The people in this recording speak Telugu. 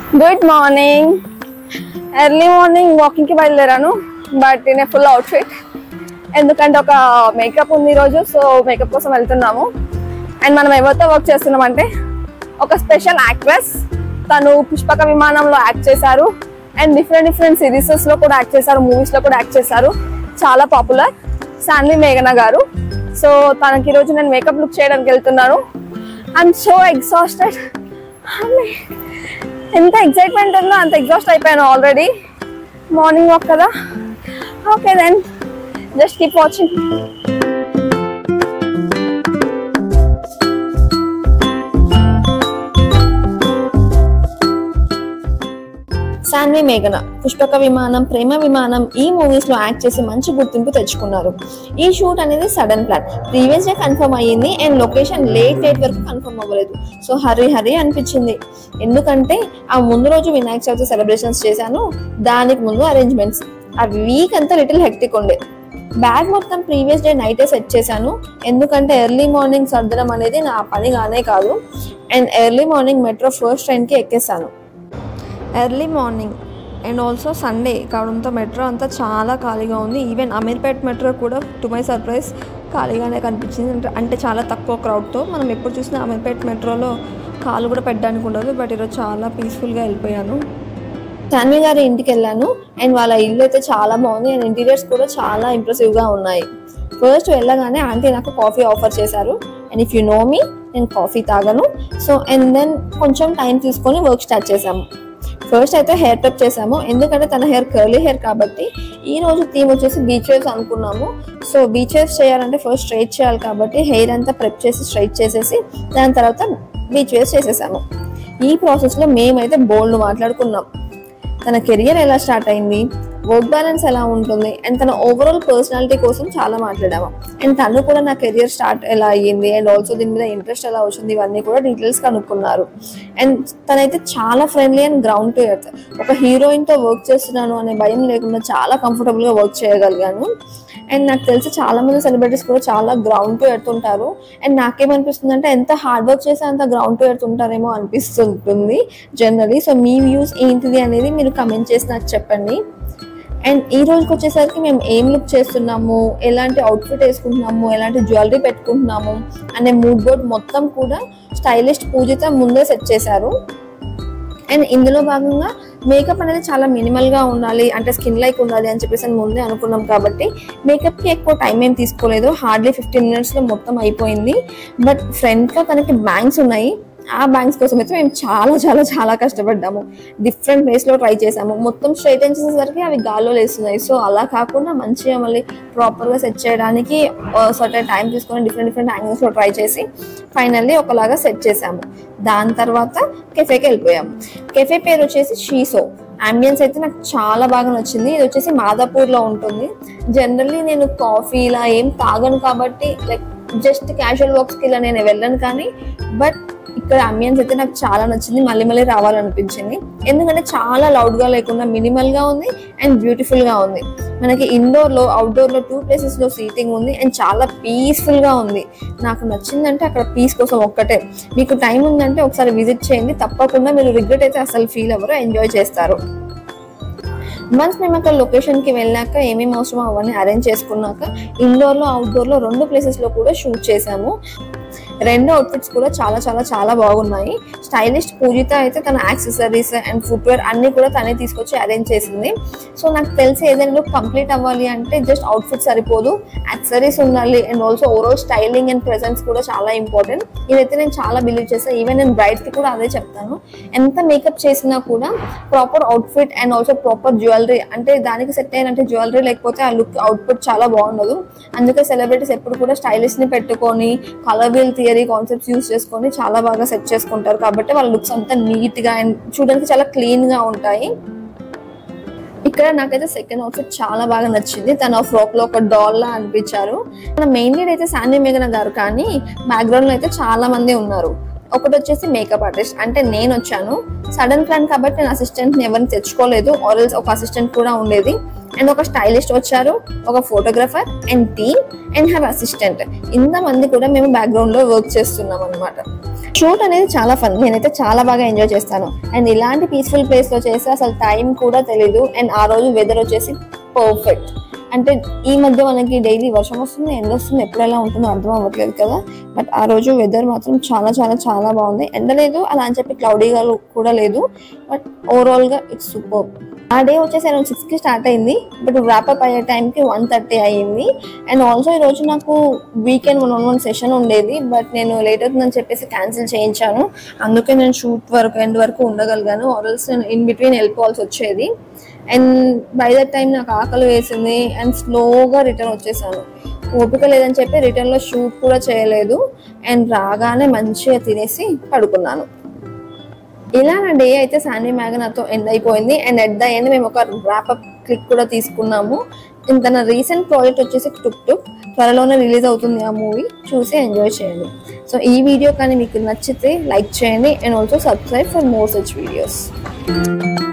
గుడ్ మార్నింగ్ ఎర్లీ మార్నింగ్ వాకింగ్కి బయలుదేరాను but in a full outfit ఎందుకంటే ఒక మేకప్ ఉంది ఈరోజు సో మేకప్ కోసం వెళ్తున్నాము అండ్ మనం ఎవరితో వర్క్ చేస్తున్నామంటే ఒక స్పెషల్ యాక్ట్రెస్ తను పుష్పక విమానంలో యాక్ట్ చేశారు అండ్ డిఫరెంట్ డిఫరెంట్ సిరీసెస్ లో కూడా యాక్ట్ చేశారు మూవీస్ లో కూడా యాక్ట్ చేశారు చాలా పాపులర్ శాన్వి మేఘన గారు సో తనకి ఈరోజు నేను మేకప్ లుక్ చేయడానికి వెళ్తున్నాను ఐఎమ్ సో ఎగ్జాస్టెడ్ ఎంత ఎక్సైట్మెంట్ ఉందో అంత ఎగ్జాస్ట్ అయిపోయాను ఆల్రెడీ మార్నింగ్ వాక్ కదా okay then just keep watching Sanvi మేఘన పుష్పక విమానం ప్రేమ విమానం ఈ మూవీస్ లో యాక్ట్ చేసి మంచి గుర్తింపు తెచ్చుకున్నారు ఈ షూట్ అనేది sudden plan previous day confirm అయ్యింది అండ్ లొకేషన్ లేట్ నైట్ వరకు కన్ఫర్మ్ అవ్వలేదు సో హరి హరి అనిపించింది ఎందుకంటే ఆ ముందు రోజు వినాయక చవితి సెలబ్రేషన్స్ చేశాను దానికి ముందు అరేంజ్మెంట్స్ ఆ వీక్ అంతా లిటిల్ హెక్టిక్ ఉండే బ్యాగ్ మొత్తం ప్రీవియస్ డే నైటే సెట్ చేశాను ఎందుకంటే ఎర్లీ మార్నింగ్ సర్దడం అనేది నా పని కానే కాదు and early morning metro first ట్రైన్కి ఎక్కేసాను early morning and also Sunday కావడంతో మెట్రో అంతా చాలా ఖాళీగా ఉంది ఈవెన్ అమీర్పేట్ మెట్రో కూడా టు మై సర్ప్రైజ్ ఖాళీగానే కనిపించింది అంటే- అంటే చాలా తక్కువ క్రౌడ్తో మనం ఎప్పుడు చూసినా అమీర్పేట్ మెట్రోలో కాలు కూడా పెట్టడానికి ఉండదు బట్ ఈరోజు చాలా పీస్ఫుల్గా వెళ్ళిపోయాను తన్వి గారి ఇంటికి వెళ్ళాను అండ్ వాళ్ళ ఇల్లు అయితే చాలా బాగుంది అండ్ ఇంటీరియర్స్ కూడా చాలా ఇంప్రెసివ్గా ఉన్నాయి ఫస్ట్ వెళ్ళగానే ఆంటీ నాకు కాఫీ ఆఫర్ చేశారు and if you know me నేను కాఫీ తాగను సో అండ్ దెన్ కొంచెం టైం తీసుకొని వర్క్ స్టార్ట్ చేశాము ఫస్ట్ అయితే హెయిర్ టప్ చేసాము ఎందుకంటే తన హెయిర్ కర్లీ హెయిర్ కాబట్టి ఈ రోజు థీమ్ వచ్చేసి బీచ్ వేవ్స్ అనుకున్నాము సో బీచ్ వేవ్స్ చేయాలంటే ఫస్ట్ స్ట్రైట్ చేయాలి కాబట్టి హెయిర్ అంతా ప్రెప్ చేసి స్ట్రైట్ చేసేసి దాని తర్వాత బీచ్ వేవ్స్ చేసేసాము ఈ ప్రాసెస్లో మేమైతే బోల్డ్ మాట్లాడుకున్నాం తన కెరియర్ ఎలా స్టార్ట్ అయింది వర్క్ బ్యాలెన్స్ ఎలా ఉంటుంది అండ్ తన ఓవరాల్ పర్సనాలిటీ కోసం చాలా మాట్లాడాము అండ్ తను కూడా నా కెరియర్ స్టార్ట్ ఎలా అయ్యింది అండ్ ఆల్సో దీని మీద ఇంట్రెస్ట్ ఎలా వచ్చింది ఇవన్నీ కూడా డీటెయిల్స్ కనుక్కున్నారు అండ్ తనైతే చాలా friendly and ground to earth ఒక హీరోయిన్ తో వర్క్ చేస్తున్నాను అనే భయం లేకుండా చాలా కంఫర్టబుల్ గా వర్క్ చేయగలిగాను అండ్ నాకు తెలిసి చాలా మంది సెలబ్రిటీస్ కూడా చాలా గ్రౌండ్ టు ఎర్త్ ఉంటారు అండ్ నాకేమనిపిస్తుంది అంటే ఎంత హార్డ్ వర్క్ చేస్తే అంత గ్రౌండ్ టు ఎర్త్ ఉంటారేమో అనిపిస్తుంటుంది జనరలీ సో మీ వ్యూస్ ఏంటిది అనేది మీరు కమెంట్ చేసి నాకు చెప్పండి అండ్ ఈ రోజుకి వచ్చేసరికి మేము ఏం లుక్ చేస్తున్నాము ఎలాంటి అవుట్ఫిట్ వేసుకుంటున్నాము ఎలాంటి జ్యువెలరీ పెట్టుకుంటున్నాము అనే మూడ్ బోర్డ్ మొత్తం కూడా స్టైలిస్ట్ పూజిత ముందే సెట్ చేశారు అండ్ ఇందులో భాగంగా మేకప్ అనేది చాలా మినిమల్ గా ఉండాలి అంటే స్కిన్ లైక్ ఉండాలి అని చెప్పేసి అని ముందే అనుకున్నాం కాబట్టి మేకప్ కి ఎక్కువ టైం ఏం తీసుకోలేదు హార్డ్లీ ఫిఫ్టీన్ మినిట్స్ లో మొత్తం అయిపోయింది బట్ ఫ్రంట్ లో తనకి బ్యాంక్స్ ఉన్నాయి ఆ బ్యాంక్స్ కోసం అయితే మేము చాలా చాలా చాలా కష్టపడ్డాము డిఫరెంట్ వేస్ లో ట్రై చేసాము మొత్తం స్ట్రైట్ చేసేసరికి అవి గాల్లో లేస్తున్నాయి సో అలా కాకుండా మంచిగా మళ్ళీ ప్రాపర్ గా సెట్ చేయడానికి సర్టెన్ టైం తీసుకొని డిఫరెంట్ డిఫరెంట్ యాంగిల్స్ లో ట్రై చేసి ఫైనల్లీ ఒకలాగా సెట్ చేసాము దాని తర్వాత కెఫేకి వెళ్ళిపోయాము కెఫే పేరు వచ్చేసి షీసో అంబియన్స్ అయితే నాకు చాలా బాగా నచ్చింది ఇది వచ్చేసి మాదాపూర్ లో ఉంటుంది జనరల్లీ నేను కాఫీ ఇలా ఏం తాగను కాబట్టి లైక్ జస్ట్ క్యాజువల్ వర్క్స్ కి ఇలా నేను వెళ్ళను కానీ బట్ ఇక్కడ అంబియన్స్ అయితే నాకు చాలా నచ్చింది మళ్ళీ మళ్ళీ రావాలనిపించింది ఎందుకంటే చాలా లౌడ్ గా లేకుండా మినిమల్ గా ఉంది అండ్ బ్యూటిఫుల్ గా ఉంది మనకి ఇండోర్ లో అవుట్డోర్ లో టూ ప్లేసెస్ లో సీటింగ్ ఉంది అండ్ చాలా పీస్ఫుల్ గా ఉంది నాకు నచ్చిందంటే అక్కడ పీస్ కోసం ఒక్కటే మీకు టైం ఉందంటే ఒకసారి విజిట్ చేయండి తప్పకుండా మీరు రిగ్రెట్ అయితే అసలు ఫీల్ అవ్వరు ఎంజాయ్ చేస్తారు వన్స్ మేము అక్కడ లొకేషన్ కి వెళ్ళాక ఏమేమి అవసరమో అవన్నీ అరేంజ్ చేసుకున్నాక ఇండోర్ లో అవుట్డోర్ లో రెండు ప్లేసెస్ లో కూడా షూట్ చేసాము రెండు అవుట్ఫిట్స్ కూడా చాలా చాలా చాలా బాగున్నాయి స్టైలిస్ట్ పూజిత అయితే తన యాక్సెసరీస్ అండ్ ఫుట్వేర్ అన్ని కూడా తనే తీసుకొచ్చి అరేంజ్ చేసింది సో నాకు తెలిసి ఏదైనా లుక్ కంప్లీట్ అవ్వాలి అంటే జస్ట్ అవుట్ఫిట్ సరిపోదు యాక్సెసరీస్ ఉండాలి and also overall styling and presence కూడా చాలా ఇంపార్టెంట్ ఇదైతే నేను చాలా బిలీవ్ చేస్తాను ఈవెన్ నేను బ్రైట్ కి కూడా అదే చెప్తాను ఎంత మేకప్ చేసినా కూడా proper outfit and also proper jewellery అంటే దానికి సెట్ అయినట్టు జ్యువెలరీ లేకపోతే ఆ లుక్ అవుట్పుట్ చాలా బాగుండదు అందుకే సెలబ్రిటీస్ ఎప్పుడు కూడా స్టైలిష్ ని పెట్టుకొని colour wheel theory concepts use చేసుకొని చాలా బాగా సెట్ చేసుకుంటారు కాబట్టి వాళ్ళ లుక్స్ అంతా నీట్ గా అండ్ చూడడానికి చాలా క్లీన్ గా ఉంటాయి ఇక్కడ నాకైతే సెకండ్ అవుట్ఫిట్ చాలా బాగా నచ్చింది తన ఫ్రాక్ లో ఒక డాల్ లా అనిపించారు మన మెయిన్ లీడ్ అయితే శాన్వి మేఘన గారు కానీ బ్యాక్గ్రౌండ్ లో అయితే చాలా మంది ఉన్నారు ఒకటి వచ్చేసి మేకప్ ఆర్టిస్ట్ అంటే నేను వచ్చాను సడన్ ప్లాన్ కాబట్టి నేను అసిస్టెంట్ ఎవరిని తెచ్చుకోలేదు ఆరల్స్ ఒక అసిస్టెంట్ కూడా ఉండేది అండ్ ఒక స్టైలిస్ట్ వచ్చారు ఒక photographer and team and have assistant ఇంతమంది కూడా మేము బ్యాక్గ్రౌండ్ లో వర్క్ చేస్తున్నాం అనమాట షూట్ అనేది చాలా ఫన్ నేనైతే చాలా బాగా ఎంజాయ్ చేస్తాను అండ్ ఇలాంటి పీస్ఫుల్ ప్లేస్ లో చేస్తే అసలు టైం కూడా తెలీదు అండ్ ఆ రోజు వెదర్ వచ్చేసి పర్ఫెక్ట్ అంటే ఈ మధ్య మనకి డైలీ వర్షం వస్తుంది ఎండ వస్తుంది ఎప్పుడు ఎలా ఉంటుందో అర్థం అవ్వట్లేదు కదా బట్ ఆ రోజు వెదర్ మాత్రం చాలా చాలా చాలా బాగుంది ఎండ లేదు అలా అని చెప్పి క్లౌడీగా కూడా లేదు బట్ ఓవరాల్ గా ఇట్స్ సూపర్ ఆ డే వచ్చేసి అరౌండ్ సిక్స్ కి స్టార్ట్ అయింది బట్ ర్యాపప్ అయ్యే టైంకి వన్ థర్టీ అయ్యింది అండ్ ఆల్సో ఈ రోజు నాకు weekend one on one session ఉండేది బట్ నేను లేట్ అవుతుందని చెప్పేసి క్యాన్సిల్ చేయించాను అందుకే నేను షూట్ వరకు ఎండ్ వరకు ఉండగలిగాను ఆర్ఎల్స్ నేను ఇన్ బిట్వీన్ వెళ్ళిపోవాల్సి వచ్చేది అండ్ బై దట్ టైం నాకు ఆకలి వేసింది అండ్ స్లోగా రిటర్న్ వచ్చేసాను ఓపిక లేదని చెప్పి రిటర్న్ లో షూట్ కూడా చేయలేదు అండ్ రాగానే మంచిగా తినేసి పడుకున్నాను ఇలా నా డే అయితే శాండీ మ్యాగనాతో ఎండ్ అయిపోయింది అండ్ ఎట్ ద ఎండ్ మేము ఒక ర్యాపప్ క్లిక్ కూడా తీసుకున్నాము ఇంత నా రీసెంట్ ప్రాజెక్ట్ వచ్చేసి టుక్ టుక్ త్వరలోనే రిలీజ్ అవుతుంది ఆ మూవీ చూసి ఎంజాయ్ చేయండి సో ఈ వీడియో కానీ మీకు నచ్చితే లైక్ చేయండి and also subscribe for more such videos